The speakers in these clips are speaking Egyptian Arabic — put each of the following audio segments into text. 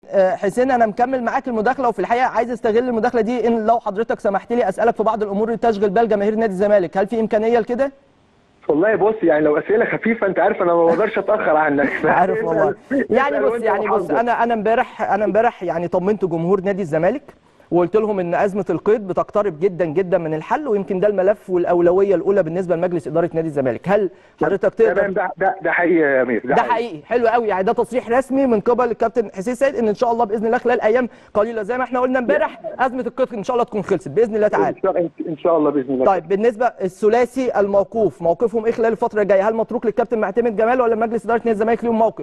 آه، حسين انا مكمل معاك المداخله وفي الحقيقه عايز استغل المداخله دي ان لو حضرتك سمحت لي اسالك في بعض الامور اللي تشغل بال جماهير نادي الزمالك هل في امكانيه لكده والله بص يعني لو اسئله خفيفه انت عارف انا ما بقدرش اتاخر عنك عارف والله يعني اسأل بص وانت يعني بص وحظك. انا انا امبارح انا امبارح يعني طمنت جمهور نادي الزمالك وقلت لهم ان ازمه القيد بتقترب جدا جدا من الحل ويمكن ده الملف والاولويه الاولى بالنسبه لمجلس اداره نادي الزمالك هل حضرتك تمام تقدر ده ده ده حقيقي يا امير ده حقيقي حلو قوي يعني ده تصريح رسمي من قبل الكابتن حسين سيد ان ان شاء الله باذن الله خلال ايام قليله زي ما احنا قلنا امبارح ازمه القيد ان شاء الله تكون خلصت باذن الله تعالى ان شاء ان شاء الله باذن الله طيب بالنسبه الثلاثي الموقوف موقفهم ايه خلال الفتره الجايه هل متروك للكابتن معتمد جمال ولا مجلس اداره نادي الزمالك ليهم موقف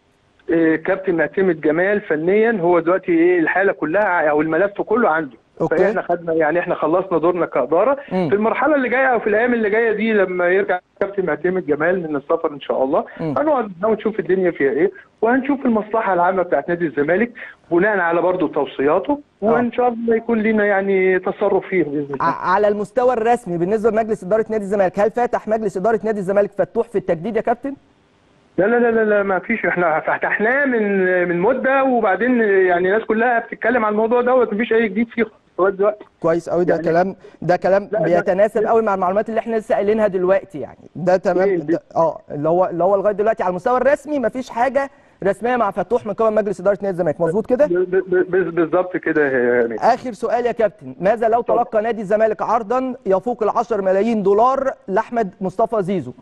إيه، كابتن معتمد جمال فنيا هو دلوقتي ايه الحاله كلها او الملف كله عنده أوكي. فاحنا خدنا يعني احنا خلصنا دورنا كاداره مم. في المرحله اللي جايه او في الايام اللي جايه دي لما يرجع كابتن معتمد جمال من السفر ان شاء الله مم. هنقعد نشوف الدنيا فيها ايه وهنشوف المصلحه العامه بتاعت نادي الزمالك بناء على برضه توصياته وان شاء الله يكون لنا يعني تصرف فيه باذن الله ع- على المستوى الرسمي بالنسبه لمجلس اداره نادي الزمالك هل فاتح مجلس اداره نادي الزمالك فتوح في التجديد يا كابتن لا لا لا لا, لا ما فيش احنا فتحناه من من مده وبعدين يعني الناس كلها بتتكلم عن الموضوع دوت مفيش اي جديد فيه لغايه دلوقتي كويس قوي ده يعني- كلام ده كلام لا، لا. بيتناسب قوي مع المعلومات اللي احنا لسه قايلينها دلوقتي يعني ده تمام إيه ده اه اللي هو اللي هو لغايه دلوقتي على المستوى الرسمي مفيش حاجه رسميه مع فتوح من قبل مجلس اداره نادي الزمالك مظبوط كده ب- ب- ب- بالظبط كده يا أمين. اخر سؤال يا كابتن ماذا لو تلقى نادي الزمالك عرضا يفوق ال 10 ملايين دولار لاحمد مصطفى زيزو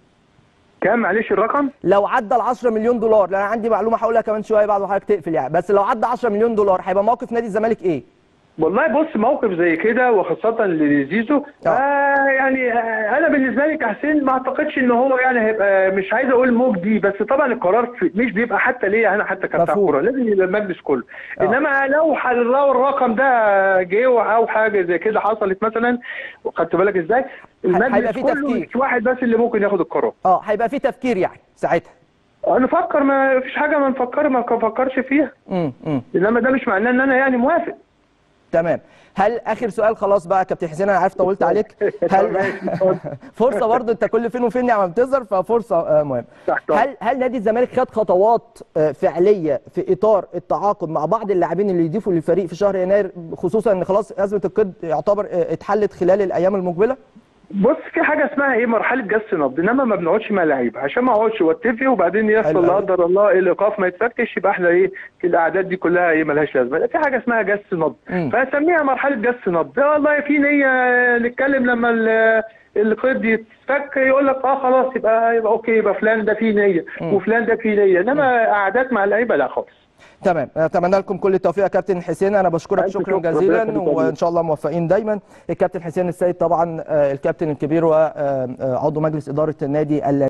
كام معلش الرقم؟ لو عدى ال 10 مليون دولار لان انا عندي معلومه هقولها كمان شويه بعد ما حضرتك تقفل يعني بس لو عدى 10 مليون دولار هيبقى موقف نادي الزمالك ايه والله بص موقف زي كده وخاصة لزيزو آه. آه يعني آه انا بالنسبة لي كحسين ما اعتقدش ان هو يعني هيبقى مش عايز اقول مجدي بس طبعا القرار في- مش بيبقى حتى ليا انا حتى كبتاع مفهوم. كورة لازم يبقى المجلس كله آه. انما لو ح- لو الرقم ده جه او حاجة زي كده حصلت مثلا خدت بالك ازاي؟ هيبقى المجلس في كله تفكير. مش واحد بس اللي ممكن ياخد القرار اه هيبقى في تفكير يعني ساعتها نفكر ما فيش حاجة ما نفكر ما نفكرش فيها امم امم انما ده مش معناه ان انا يعني موافق تمام هل اخر سؤال خلاص بقى يا كابتن حسين انا عارف طولت عليك هل فرصه برضه انت كل فين وفين يعني ما بتظهر ففرصه آه، مهم تحت أمرك. هل هل نادي الزمالك خد خطوات آه، فعليه في اطار التعاقد مع بعض اللاعبين اللي يضيفوا للفريق في شهر يناير خصوصا ان خلاص ازمه القيد يعتبر آه، اتحلت خلال الايام المقبله بص في حاجه اسمها ايه مرحله جس نبض انما ما بنقعدش مع لعيبه عشان ما اقعدش واتفق وبعدين حلو يحصل لا أوي. قدر الله الايقاف ما يتفكش يبقى احنا ايه الاعداد دي كلها ايه ملهاش لازمه لا، في حاجه اسمها جس نبض مم. فاسميها مرحله جس نبض آه والله في نيه نتكلم لما ال- القيد يتفك يقول لك اه خلاص يبقى يبقى اوكي يبقى فلان ده فيه نيه مم. وفلان ده فيه نيه انما قعدات مع اللعيبه لا خالص تمام اتمنى لكم كل التوفيق يا كابتن حسين انا بشكرك ألف شكرا شكر. ربنا جزيلا يخليك يا وان شاء الله موفقين دايما الكابتن حسين السيد طبعا آه، الكابتن الكبير وعضو مجلس اداره النادي